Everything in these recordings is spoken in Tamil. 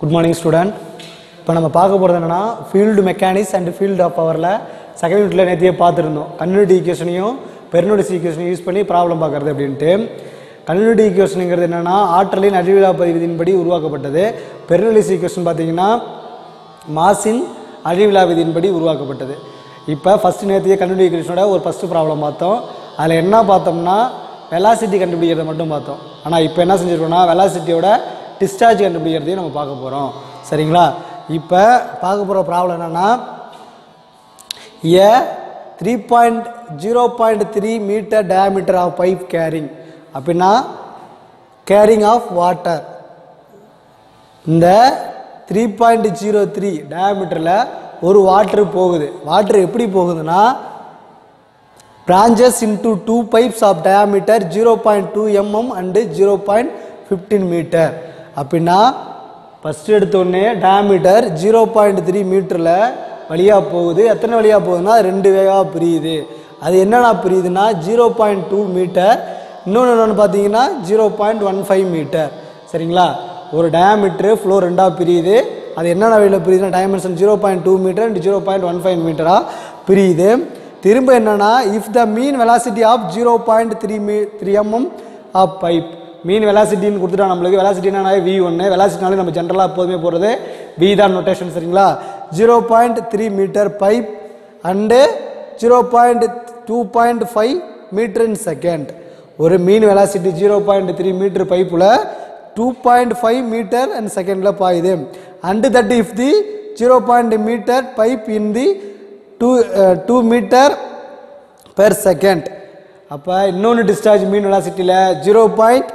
குட் மார்னிங் ஸ்டூடெண்ட் இப்போ நம்ம பார்க்க போகிறது என்னன்னா field mechanics and field of பவரில் செகண்ட் யூனிட்டில் நேற்றியே பார்த்துருந்தோம் கன்யூனிட்டி ஈக்குவேஷனையும் பெர்னோடிஸ் ஈக்குவேஷனையும் யூஸ் பண்ணி ப்ராப்ளம் பார்க்குறது அப்படின்ட்டு கன்யூனிட்டி ஈக்குவேஷனுங்கிறது என்னென்னா ஆற்றலின் அழிவிலா பதிவிதின்படி உருவாக்கப்பட்டது பெர்னோடிஸ் ஈக்குவேஷன் பார்த்தீங்கன்னா மாசின் அழிவிலா விதியின்படி உருவாக்கப்பட்டது இப்போ ஃபஸ்ட்டு நேற்றிய கன்யூனிட்டி ஈக்குவேஷனோட ஒரு ஃபஸ்ட்டு ப்ராப்ளம் பார்த்தோம் அதில் என்ன பார்த்தோம்னா வெலாசிட்டி கண்டுபிடிக்கிறத மட்டும் பார்த்தோம் ஆனால் இப்போ என்ன செஞ்சுருக்கோம்னா வெலாசிட்டியோட டிஸ்சார்ஜ் கண்டுபிடிக்கிறதையும் நம்ம பார்க்க போகிறோம் சரிங்களா இப்போ பார்க்க போகிற ப்ராப்ளம் என்னென்னா A three point zero point three meter diameter of pipe carrying அப்படின்னா கேரிங் ஆஃப் வாட்டர் இந்த த்ரீ பாயிண்ட் ஜீரோ த்ரீ டயாமீட்டரில் ஒரு வாட்ரு போகுது வாட்ரு எப்படி போகுதுன்னா branches into two pipes of diameter 0.2 mm and 0.15 meter அப்படின்னா ஃபஸ்ட் எடுத்தோடனே டயாமீட்டர் ஜீரோ பாயிண்ட் த்ரீ மீட்டரில் வழியாக போகுது எத்தனை வழியாக போகுதுன்னா ரெண்டு வேகமாக பிரியுது அது என்னென்ன பிரியுதுன்னா ஜீரோ பாயிண்ட் டூ மீட்டர் இன்னொன்று என்னென்னு பார்த்தீங்கன்னா zero point one five meter சரிங்களா ஒரு டயாமீட்ரு ஃப்ளோ ரெண்டாக பிரியுது அது என்னென்ன வழியில் பிரியுதுன்னா dimension zero point two meter and zero point one five மீட்டராக பிரியுது திரும்ப என்னன்னா if the mean velocity of zero point three m three mm of pipe mean வெலாசிட்டின்னு கொடுத்துட்டா நம்மளுக்கு வெலாசிட்டி என்னன்னா வி ஒன்று வெலாசிட்டினாலே நம்ம ஜென்ரலாக எப்போதுமே போகிறது வி தான் நொட்டேஷன் சரிங்களா zero point three meter pipe and zero point two point five meter in second ஒரு mean velocity zero point three meter பைப்பில் two point five meter and செகண்டில் பாயுது and that if the zero point meter pipe in the two two meter per second அப்போ இன்னொன்று டிஸ்சார்ஜ் மீன் வெலாசிட்டியில் zero point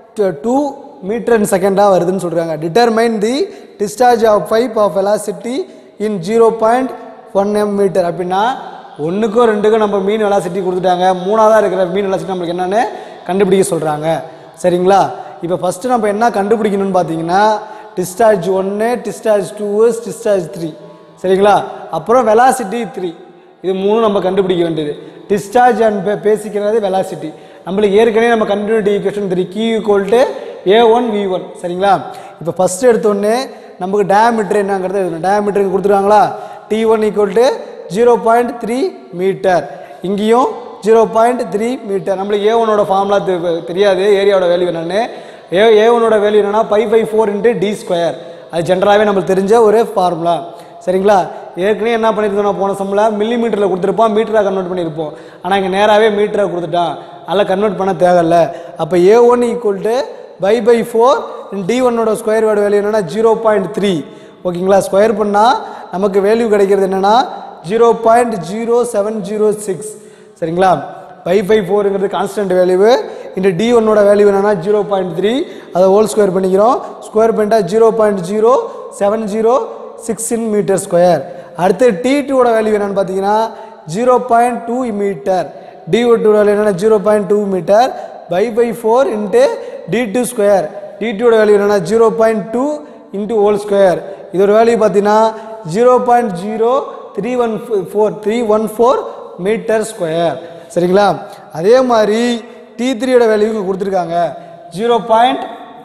two meter and செகண்டாக வருதுன்னு சொல்கிறாங்க determine the discharge of pipe of velocity in zero point one m meter அப்படின்னா ஒன்றுக்கும் ரெண்டுக்கும் நம்ம மீன் வெலாசிட்டி கொடுத்துட்டாங்க மூணாவதாக இருக்கிற மீன் வெலாசிட்டி நம்மளுக்கு என்னென்னு கண்டுபிடிக்க சொல்கிறாங்க சரிங்களா இப்போ ஃபஸ்ட்டு நம்ம என்ன கண்டுபிடிக்கணும்னு பார்த்தீங்கன்னா டிஸ்சார்ஜ் ஒன்று டிஸ்சார்ஜ் டூ டிஸ்சார்ஜ் த்ரீ சரிங்களா அப்புறம் வெலாசிட்டி த்ரீ இது மூணு நம்ம கண்டுபிடிக்க வேண்டியது டிஸ்சார்ஜ் அண்ட் பேசிக்கிறது வெலாசிட்டி நம்மளுக்கு ஏற்கனவே நம்ம continuity equation three Q equal to A one V one சரிங்களா இப்போ ஃபஸ்ட்டு எடுத்தோடனே நமக்கு டயாமீட்டர் என்னங்கிறது எழுதணும் டயாமீட்டர் கொடுத்துருக்காங்களா D one equal to zero point three meter இங்கேயும் ஜீரோ பாயிண்ட் த்ரீ மீட்டர் நம்மளுக்கு ஏ ஒனோட ஃபார்முலா தெரியாது ஏரியாவோட வேல்யூ என்னென்னு ஏ ஏ ஒனோட வேல்யூ என்னென்னா five five four into D square அது ஜென்ரலாகவே நம்மளுக்கு தெரிஞ்ச ஒரு ஃபார்முலா சரிங்களா ஏற்கனவே என்ன பண்ணியிருக்கோம் நான் போன சம்மில் மில்லி மீட்டரில் கொடுத்துருப்போம் மீட்டராக கன்வெர்ட் பண்ணியிருப்போம் ஆனால் இங்கே நேராகவே மீட்டராக கொடுத்துட்டான் அதில் கன்வெர்ட் பண்ண தேவையில்ல அப்போ A one equal to pi by four D ஒன்னோட ஸ்கொயர் வேர்டு வேல்யூ என்னென்னா ஜீரோ பாயிண்ட் த்ரீ ஓகேங்களா ஸ்கொயர் பண்ணால் நமக்கு வேல்யூ கிடைக்கிறது என்னென்னா zero point zero seven zero six சரிங்களா பை ஃபை ஃபோருங்கிறது கான்ஸ்டன்ட் வேல்யூ இந்த டி ஒன்னோட வேல்யூ என்னென்னா ஜீரோ பாயிண்ட் த்ரீ அதை ஹோல் ஸ்கொயர் பண்ணிக்கிறோம் ஸ்கொயர் பண்ணிட்டா zero point zero seven zero six in meter square அடுத்து டி டூவோட வேல்யூ என்னென்னு பார்த்தீங்கன்னா zero point two meter D டூவோட வேல்யூ என்னென்னா zero point two meter pi by four into D two square D டூவோட வேல்யூ என்னென்னா zero point two into whole square இதோட வேல்யூ பார்த்தீங்கன்னா zero point zero three one four three one four meter square சரிங்களா அதே மாதிரி டி த்ரீயோட வேல்யூ இங்கே கொடுத்துருக்காங்க zero point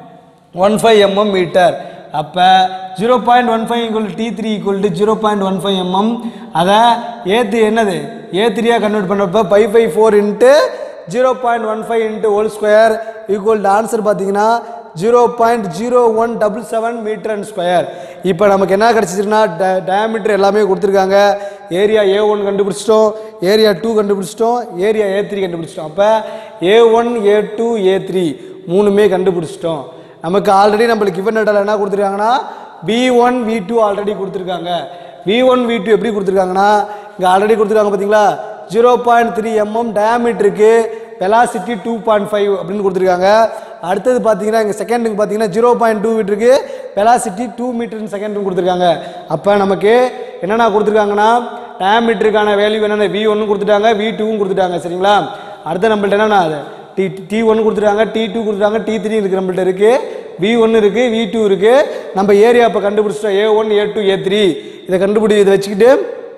one five mm meter அப்போ zero point one five equal D three equal to zero point one five MM அதை ஏ த்ரீ என்னது ஏ த்ரீயாக கன்வெர்ட் பண்ணுறப்ப five five four into zero point one five into whole square equal to answer பார்த்தீங்கன்னா zero point zero one double seven meter and square இப்போ நமக்கு என்ன கிடச்சிருக்குன்னா டயாமீட்டர் எல்லாமே கொடுத்துருக்காங்க ஏரியா ஏ ஒன் கண்டுபிடிச்சிட்டோம் ஏரியா டூ கண்டுபிடிச்சிட்டோம் ஏரியா ஏ த்ரீ கண்டுபிடிச்சிட்டோம் அப்போ A one A two A three மூணுமே கண்டுபிடிச்சிட்டோம் நமக்கு ஆல்ரெடி நம்மளுக்கு கிவன் டேட்டாவில் என்ன கொடுத்துருக்காங்கன்னா V one V two already கொடுத்துருக்காங்க வி ஒன் வி டூ எப்படி கொடுத்துருக்காங்கன்னா இங்கே ஆல்ரெடி கொடுத்துருக்காங்க பார்த்தீங்களா ஜீரோ பாயிண்ட் த்ரீ எம்எம் டயாமீட்டருக்கு வெலாசிட்டி டூ பாயிண்ட் ஃபைவ் அப்படின்னு கொடுத்துருக்காங்க அடுத்தது பார்த்தீங்கன்னா இங்கே செகண்டுக்கு பார்த்தீங்கன்னா ஜீரோ பாயிண்ட் டூ மீட்டருக்கு வெலாசிட்டி டூ மீட்டர் செகண்ட்னு கொடுத்துருக்காங்க அப்போ நமக்கு என்னென்ன கொடுத்துருக்காங்கன்னா டயாமீட்டருக்கான வேல்யூ என்னென்ன வி ஒன்று கொடுத்துட்டாங்க வி டூவும் கொடுத்துட்டாங்க சரிங்களா அடுத்த நம்மள்ட்ட என்னென்னா அது டி டி ஒன்று கொடுத்துருக்காங்க டி டூ கொடுத்துருக்காங்க டி த்ரீ இருக்குது நம்மள்ட்ட இருக்குது வி ஒன்று இருக்குது வி டூ இருக்குது நம்ம ஏரியா இப்போ கண்டுபிடிச்சிட்டோம் A one A two A three இதை கண்டுபிடி இதை வச்சுக்கிட்டு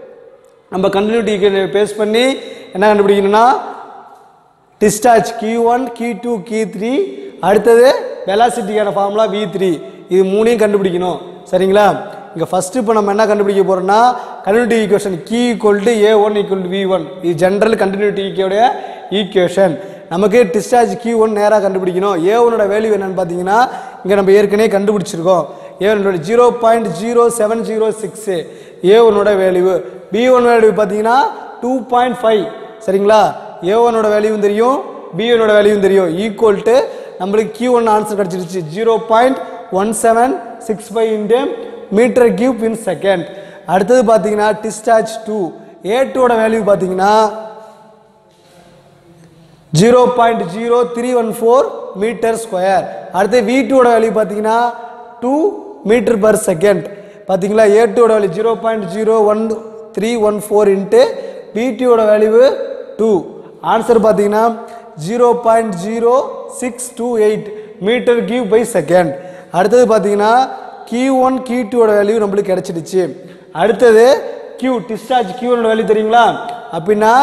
நம்ம கண்டினியூட்டிக்கு பேஸ் பண்ணி என்ன கண்டுபிடிக்கணும்னா டிஸ்சார்ஜ் கி ஒன் கி டூ கி த்ரீ அடுத்தது வெலாசிட்டிக்கான ஃபார்முலா வி த்ரீ இது மூணையும் கண்டுபிடிக்கணும் சரிங்களா இங்கே ஃபஸ்ட்டு இப்போ நம்ம என்ன கண்டுபிடிக்க போகிறோம்னா continuity equation Q equal to A one equal to V one இது ஜென்ரல் கண்டினியூட்டி ஈக்குவோடைய ஈக்குவேஷன் நமக்கு டிஸ்சார்ஜ் கியூ ஒன் நேராக கண்டுபிடிக்கணும் ஏ ஒனோட வேல்யூ என்னன்னு பார்த்தீங்கன்னா இங்கே நம்ம ஏற்கனவே கண்டுபிடிச்சிருக்கோம் ஏ ஒனோட zero point zero seven zero six A ஒனோட வேல்யூ பி ஒன் வேல்யூ பார்த்தீங்கன்னா டூ பாயிண்ட் ஃபைவ் சரிங்களா ஏ ஒனோட வேல்யூவும் தெரியும் பி ஒனோட வேல்யூவும் தெரியும் ஈக்குவல் டு நம்மளுக்கு கியூ ஒன் ஆன்சர் கிடச்சிருச்சு zero point one seven six five into meter cube in second அடுத்தது பார்த்தீங்கன்னா டிஸ்சார்ஜ் டூ ஏ டூவோட வேல்யூ பார்த்தீங்கன்னா zero point zero three one four meter square அடுத்து வி டூவோட வேல்யூ பார்த்தீங்கன்னா டூ மீட்டர் பர் செகண்ட் பார்த்தீங்களா ஏ டூவோட value zero point zero one three one four into V டூவோட வேல்யூ டூ ஆன்சர் பார்த்தீங்கன்னா zero point zero six two eight meter cube by second அடுத்தது பார்த்தீங்கன்னா கியூ ஒன் கியூ டூவோட வேல்யூ நம்மளுக்கு கிடைச்சிடுச்சு அடுத்தது கியூ டிஸ்சார்ஜ் கியூனோட வேல்யூ தெரியுங்களா அப்படின்னா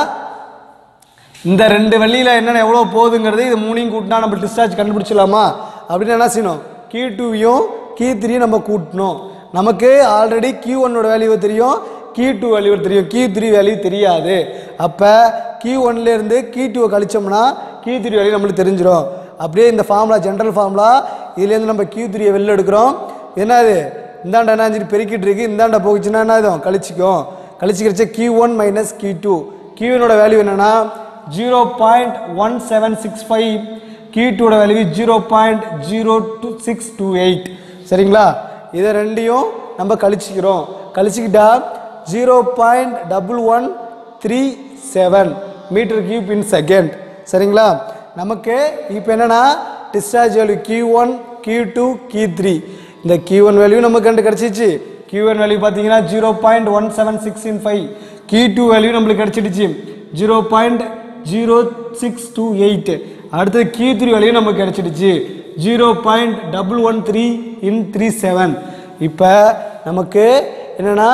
இந்த ரெண்டு வெள்ளியில் என்னென்ன எவ்வளோ போகுதுங்கிறது இது மூணையும் கூட்டினா நம்ம டிஸ்சார்ஜ் கண்டுபிடிச்சிடலாமா அப்படின்னு என்ன செய்யணும் கீ டூவையும் கீ த்ரீயும் நம்ம கூட்டணும் நமக்கு ஆல்ரெடி கியூ ஒன்னோட வேல்யூ தெரியும் கீ டூ வேல்யூ தெரியும் கீ த்ரீ வேல்யூ தெரியாது அப்போ கீ ஒன்லேருந்து கீ டூவை கழிச்சோம்னா கீ த்ரீ வேல்யூ நம்மளுக்கு தெரிஞ்சிடும் அப்படியே இந்த ஃபார்முலா ஜென்ரல் ஃபார்முலா இதுலேருந்து நம்ம கியூ த்ரீயை வெளில எடுக்கிறோம் என்னது இந்தாண்ட என்ன செஞ்சு பெருக்கிட்டு இருக்கு இந்தாண்ட போச்சுன்னா என்ன ஆகும் கழிச்சிக்கும் கழிச்சிக்கிறச்ச Q one minus Q two கியூனோட வேல்யூ என்னன்னா zero point one seven six five Q டூட value zero point zero two six two eight சரிங்களா இதை ரெண்டையும் நம்ம கழிச்சிக்கிறோம் கழிச்சிக்கிட்டா zero point double one three seven meter cube in second சரிங்களா நமக்கு இப்போ என்னன்னா discharge value Q one Q two Q three இந்த கியூ ஒன் வேல்யூ நமக்கு கண்டு கிடச்சிச்சு கியூ ஒன் வேல்யூ பார்த்தீங்கன்னா zero point one seven six in five Q two value நம்மளுக்கு கிடச்சிடுச்சு zero point zero six two eight அடுத்தது கியூ த்ரீ வேல்யூ நமக்கு கிடச்சிடுச்சு zero point double one three in three seven இப்போ நமக்கு என்னென்னா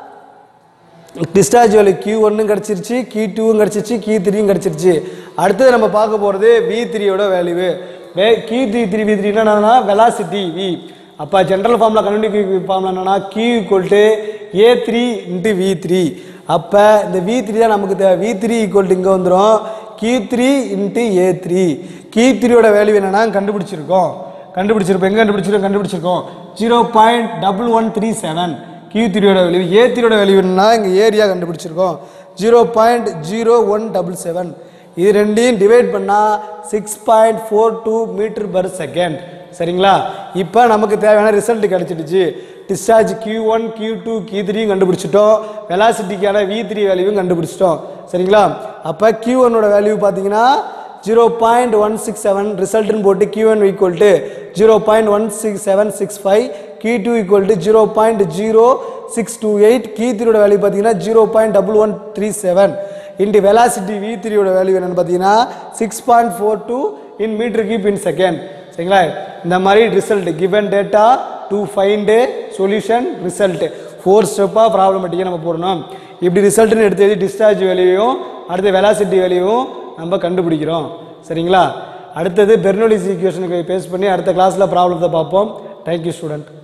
டிஸ்சார்ஜ் வேல்யூ கியூ ஒன்னும் கிடச்சிருச்சு கியூ டூவும் கிடச்சிருச்சு கியூ த்ரீயும் கிடச்சிருச்சு அடுத்தது நம்ம பார்க்க போகிறது வி த்ரீயோட value way Q three three V three என்னன்னா வெலாசிட்டி வி அப்போ ஜென்ரல் ஃபார்மில் கண்டுபிடி ஃபார்மில் என்னன்னா Q equal to A three into V three அப்போ இந்த வி த்ரீ தான் நமக்கு தேவை வி த்ரீ ஈக்குவல் டு இங்கே வந்துடும் Q three into A three Q த்ரீயோட வேல்யூ என்னன்னா கண்டுபிடிச்சிருக்கோம் கண்டுபிடிச்சிருப்போம் எங்கே கண்டுபிடிச்சிருக்கோம் கண்டுபிடிச்சிருக்கோம் zero point double one three seven Q த்ரீயோட வேல்யூ ஏ த்ரீயோட வேல்யூ என்னன்னா இங்கே ஏரியா கண்டுபிடிச்சிருக்கோம் zero point zero one double seven இது ரெண்டையும் டிவைட் பண்ணால் six point four two meter per second சரிங்களா இப்போ நமக்கு தேவையான ரிசல்ட் கிடைச்சிடுச்சு discharge Q one Q two Q த்ரீயும் கண்டுபிடிச்சிட்டோம் வெலாசிட்டிக்கான வி த்ரீ வேல்யூவும் கண்டுபிடிச்சிட்டோம் சரிங்களா அப்போ கியூ ஒன்னோட வேல்யூ பார்த்தீங்கன்னா zero point one six seven ரிசல்ட்னு போட்டு Q one equal to zero point one six seven six five Q two equal to zero point zero six two eight Q த்ரீயோட வேல்யூ பார்த்தீங்கன்னா zero point double one three seven into velocity V த்ரீயோட வேல்யூ என்னன்னு பார்த்தீங்கன்னா six point four two in meter cube in second சரிங்களா இந்த மாதிரி result given data to find solution result four ஸ்டெப்பாக ப்ராப்ளமேட்டிக்காக நம்ம போடணும் இப்படி ரிசல்ட்னு எடுத்து எழுதி டிஸ்சார்ஜ் வேல்யூவும் அடுத்து வெலாசிட்டி வேல்யூவும் நம்ம கண்டுபிடிக்கிறோம் சரிங்களா அடுத்தது பெர்னோலிஸ் ஈக்குவேஷனுக்கு பேஸ் பண்ணி அடுத்த கிளாஸில் ப்ராப்ளத்தை பார்ப்போம் தேங்க்யூ ஸ்டூடெண்ட்